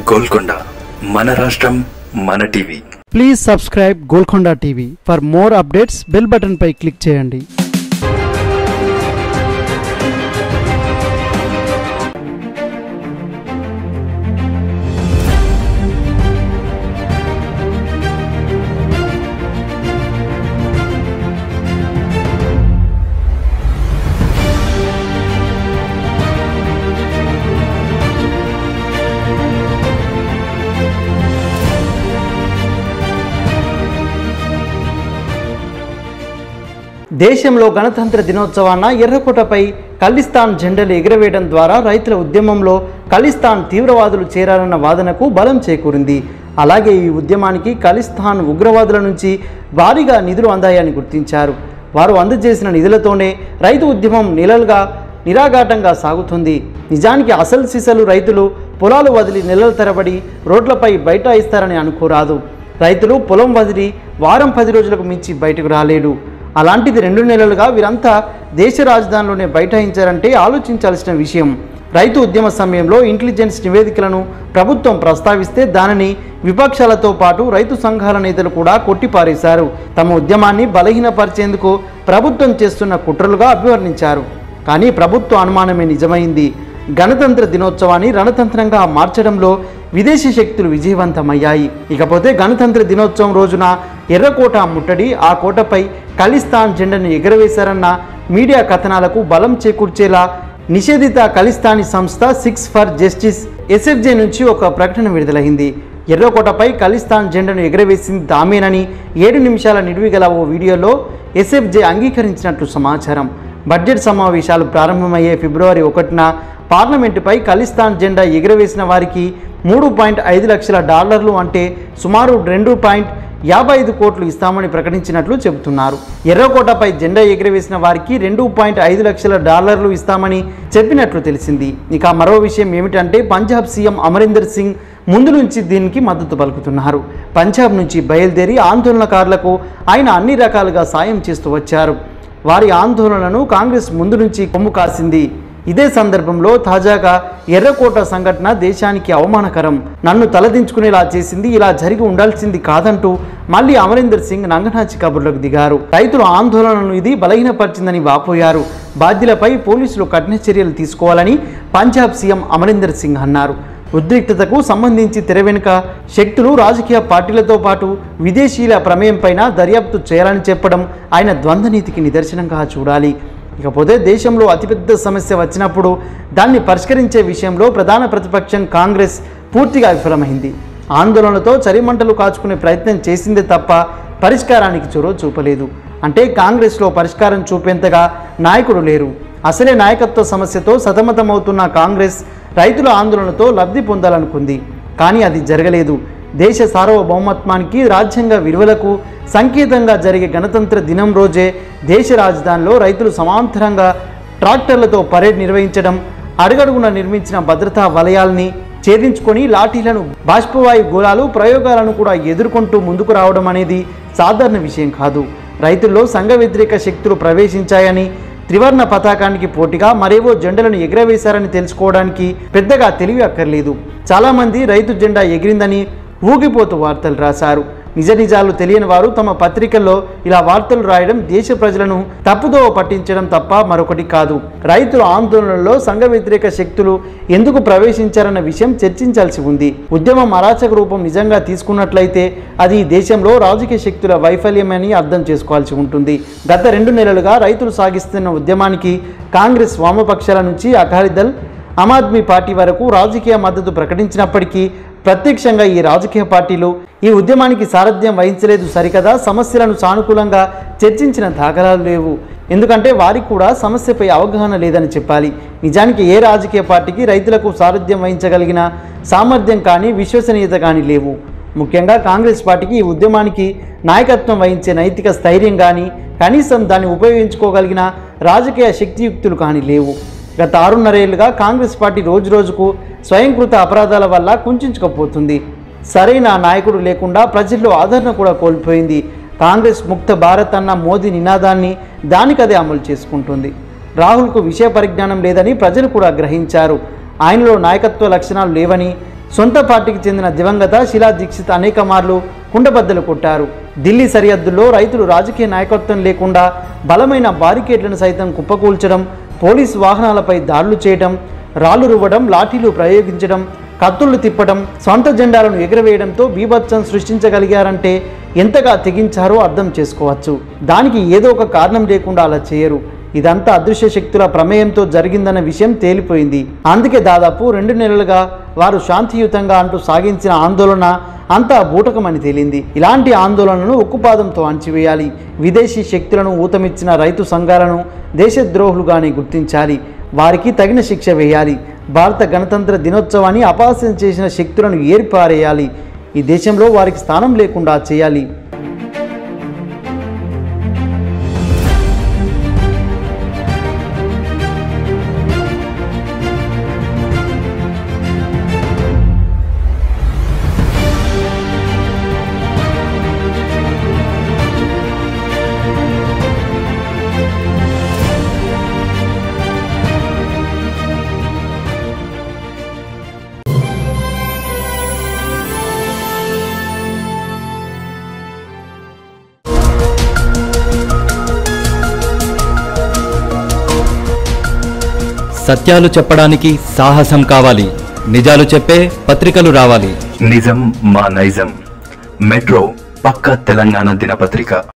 గోల్కొండ మన రాష్ట్రం మన TV please subscribe Golconda TV for more updates bell button పై క్లిక్ చేయండి దేశంలో గణతంత్ర దినోత్సవాన ఎర్రకోటపై ఖలిస్తాన్ జెండాలు ఎగురవేయడం ద్వారా రైతుల ఉద్యమంలో ఖలిస్తాన్ తీవ్రవాదులు చేరారన్న వాదనకు బలం చేకూరింది అలాగే ఈ ఉద్యమానికి ఖలిస్తాన్ ఉగ్రవాదుల నుంచి భారీగా నిధులు అందాయని గుర్తించారు వారు అందజేసిన నిధులతోనే రైతు ఉద్యమం నెలలుగా నిరాఘాటంగా సాగుతుంది నిజానికి అసలు సిసలు రైతులు పొలాలు వదిలి నెలల తరబడి రోడ్లపై బైఠాయిస్తారని అనుకోరాదు రైతులు పొలం వదిలి వారం పది రోజులకు మించి బయటకు రాలేడు అలాంటిది రెండు నెలలుగా వీరంతా దేశ రాజధానిలోనే బైఠాయించారంటే ఆలోచించాల్సిన విషయం రైతు ఉద్యమ సమయంలో ఇంటెలిజెన్స్ నివేదికలను ప్రభుత్వం ప్రస్తావిస్తే దానిని విపక్షాలతో పాటు రైతు సంఘాల నేతలు కూడా కొట్టిపారేశారు తమ ఉద్యమాన్ని బలహీనపరిచేందుకు ప్రభుత్వం చేస్తున్న కుట్రలుగా అభివర్ణించారు కానీ ప్రభుత్వ అనుమానమే నిజమైంది గణతంత్ర దినోత్సవాన్ని రణతంత్రంగా మార్చడంలో విదేశీ శక్తులు విజయవంతమయ్యాయి ఇకపోతే గణతంత్ర దినోత్సవం రోజున ఎర్రకోట ముట్టడి ఆ కోటపై ఖలిస్తాన్ జెండాను ఎగరవేశారన్న మీడియా కథనాలకు బలం చేకూర్చేలా నిషేధిత ఖలిస్తానీ సంస్థ సిక్స్ ఫర్ జస్టిస్ ఎస్ఎఫ్జే నుంచి ఒక ప్రకటన విడుదలైంది ఎర్రకోటపై ఖలిస్తాన్ జెండాను ఎగరవేసింది తామేనని ఏడు నిమిషాల నిడివి గల ఓ వీడియోలో ఎస్ఎఫ్జే అంగీకరించినట్లు సమాచారం బడ్జెట్ సమావేశాలు ప్రారంభమయ్యే ఫిబ్రవరి ఒకటిన పార్లమెంటుపై ఖలిస్తాన్ జెండా ఎగురవేసిన వారికి మూడు పాయింట్ ఐదు లక్షల డాలర్లు అంటే సుమారు రెండు పాయింట్ యాభై ఐదు కోట్లు ఇస్తామని ప్రకటించినట్లు చెబుతున్నారు ఎర్రకోటపై జెండా ఎగురవేసిన వారికి రెండు పాయింట్ ఐదు లక్షల డాలర్లు ఇస్తామని చెప్పినట్లు తెలిసింది ఇక మరో విషయం ఏమిటంటే పంజాబ్ సీఎం అమరీందర్ సింగ్ ముందు నుంచి దీనికి మద్దతు పలుకుతున్నారు పంజాబ్ నుంచి బయలుదేరి ఆందోళనకారులకు ఆయన అన్ని రకాలుగా సాయం చేస్తూ వచ్చారు వారి ఆందోళనను కాంగ్రెస్ ముందు నుంచి కొమ్ము కాసింది ఇదే సందర్భంలో తాజాగా ఎర్రకోట సంఘటన దేశానికి అవమానకరం నన్ను తలదించుకునేలా చేసింది ఇలా జరిగి ఉండాల్సింది కాదంటూ మళ్ళీ అమరీందర్ సింగ్ నంగనాచి కబుర్లకు దిగారు రైతుల ఆందోళనను ఇది బలహీనపరిచిందని వాపోయారు బాధ్యులపై పోలీసులు కఠిన చర్యలు తీసుకోవాలని పంజాబ్ సీఎం అమరీందర్ సింగ్ అన్నారు ఉద్రిక్తతకు సంబంధించి తెర వెనుక శక్తులు రాజకీయ పార్టీలతో పాటు విదేశీయుల ప్రమేయంపైన దర్యాప్తు చేయాలని చెప్పడం ఆయన ద్వంద్వనీతికి నిదర్శనంగా చూడాలి ఇకపోతే దేశంలో అతిపెద్ద సమస్య వచ్చినప్పుడు దాన్ని పరిష్కరించే విషయంలో ప్రధాన ప్రతిపక్షం కాంగ్రెస్ పూర్తిగా విఫలమైంది ఆందోళనలతో చరిమంటలు కాచుకునే ప్రయత్నం చేసిందే తప్ప పరిష్కారానికి చొరవ చూపలేదు అంటే కాంగ్రెస్లో పరిష్కారం చూపేంతగా నాయకుడు లేరు అసలే నాయకత్వ సమస్యతో సతమతమవుతున్న కాంగ్రెస్ రైతుల ఆందోళనతో లబ్ధి పొందాలనుకుంది కానీ అది జరగలేదు దేశ సార్వభౌమత్వానికి రాజ్యాంగ విలువలకు సంకేతంగా జరిగే గణతంత్ర దినం రోజే దేశ రాజధానిలో రైతులు సమాంతరంగా ట్రాక్టర్లతో పరేడ్ నిర్వహించడం అడుగడుగున నిర్మించిన భద్రతా వలయాల్ని ఛేదించుకొని లాఠీలను బాష్పవాయు గోళాలు ప్రయోగాలను కూడా ఎదుర్కొంటూ ముందుకు రావడం అనేది సాధారణ విషయం కాదు రైతుల్లో సంఘ వ్యతిరేక శక్తులు ప్రవేశించాయని త్రివర్ణ పతాకానికి పోటీగా మరేవో జెండలను ఎగరవేశారని తెలుసుకోవడానికి పెద్దగా తెలివి అక్కర్లేదు చాలామంది రైతు జెండా ఎగిరిందని ఊగిపోతూ వార్తలు రాశారు నిజ నిజాలు తెలియని వారు తమ పత్రికల్లో ఇలా వార్తలు రాయడం దేశ ప్రజలను తప్పుదోవ పట్టించడం తప్ప మరొకటి కాదు రైతుల ఆందోళనలో సంఘ వ్యతిరేక శక్తులు ఎందుకు ప్రవేశించారన్న విషయం చర్చించాల్సి ఉంది ఉద్యమం అరాచక రూపం నిజంగా తీసుకున్నట్లయితే అది ఈ దేశంలో రాజకీయ శక్తుల వైఫల్యమని అర్థం చేసుకోవాల్సి ఉంటుంది గత రెండు నెలలుగా రైతులు సాగిస్తున్న ఉద్యమానికి కాంగ్రెస్ వామపక్షాల నుంచి అకాలీదల్ ఆమ్ ఆద్మీ పార్టీ వరకు రాజకీయ మద్దతు ప్రకటించినప్పటికీ ప్రత్యక్షంగా ఈ రాజకీయ పార్టీలు ఈ ఉద్యమానికి సారథ్యం వహించలేదు సరికదా సమస్యలను సానుకూలంగా చర్చించిన దాఖలాలు లేవు ఎందుకంటే వారికి కూడా సమస్యపై అవగాహన లేదని చెప్పాలి నిజానికి ఏ రాజకీయ పార్టీకి రైతులకు సారథ్యం వహించగలిగిన సామర్థ్యం కానీ విశ్వసనీయత కానీ లేవు ముఖ్యంగా కాంగ్రెస్ పార్టీకి ఈ ఉద్యమానికి నాయకత్వం వహించే నైతిక స్థైర్యం కానీ కనీసం దాన్ని ఉపయోగించుకోగలిగిన రాజకీయ శక్తియుక్తులు కానీ లేవు గత ఆరున్నరేళ్లుగా కాంగ్రెస్ పార్టీ రోజు రోజుకు స్వయంకృత అపరాధాల వల్ల కుంచుకుపోతుంది సరైన నాయకుడు లేకుండా ప్రజల్లో ఆదరణ కూడా కోల్పోయింది కాంగ్రెస్ ముక్త భారత్ అన్న మోదీ నినాదాన్ని దానికదే అమలు చేసుకుంటుంది రాహుల్కు విషయ పరిజ్ఞానం లేదని ప్రజలు కూడా గ్రహించారు ఆయనలో నాయకత్వ లక్షణాలు లేవని సొంత పార్టీకి చెందిన దివంగత శిలా దీక్షిత్ అనేక మార్లు కుండబద్దలు కొట్టారు ఢిల్లీ సరిహద్దుల్లో రైతులు రాజకీయ నాయకత్వం లేకుండా బలమైన బారికేడ్లను సైతం కుప్పకూల్చడం పోలీసు వాహనాలపై దాడులు చేయడం రాళ్లు రువ్వడం లాఠీలు ప్రయోగించడం కత్తుళ్లు తిప్పడం సొంత జెండాలను ఎగురవేయడంతో బీభత్సం సృష్టించగలిగారంటే ఎంతగా తెగించారో అర్థం చేసుకోవచ్చు దానికి ఏదో ఒక కారణం లేకుండా అలా చేయరు ఇదంతా అదృశ్య శక్తుల ప్రమేయంతో జరిగిందన్న విషయం తేలిపోయింది అందుకే దాదాపు రెండు నెలలుగా వారు శాంతియుతంగా అంటూ సాగించిన ఆందోళన అంతా బూటకమని తేలింది ఇలాంటి ఆందోళనను ఉక్కుపాదంతో అణచివేయాలి విదేశీ శక్తులను ఊతమిచ్చిన రైతు సంఘాలను దేశద్రోహులుగానే గుర్తించాలి వారికి తగిన శిక్ష వేయాలి భారత గణతంత్ర దినోత్సవాన్ని అపహాస్యం చేసిన శక్తులను ఏరిపారేయాలి ఈ దేశంలో వారికి స్థానం లేకుండా చేయాలి సత్యాలు చెప్పడానికి సాహసం కావాలి నిజాలు చెప్పే పత్రికలు రావాలి నిజం మా నైజం మెట్రో పక్క తెలంగాణ దినపత్రిక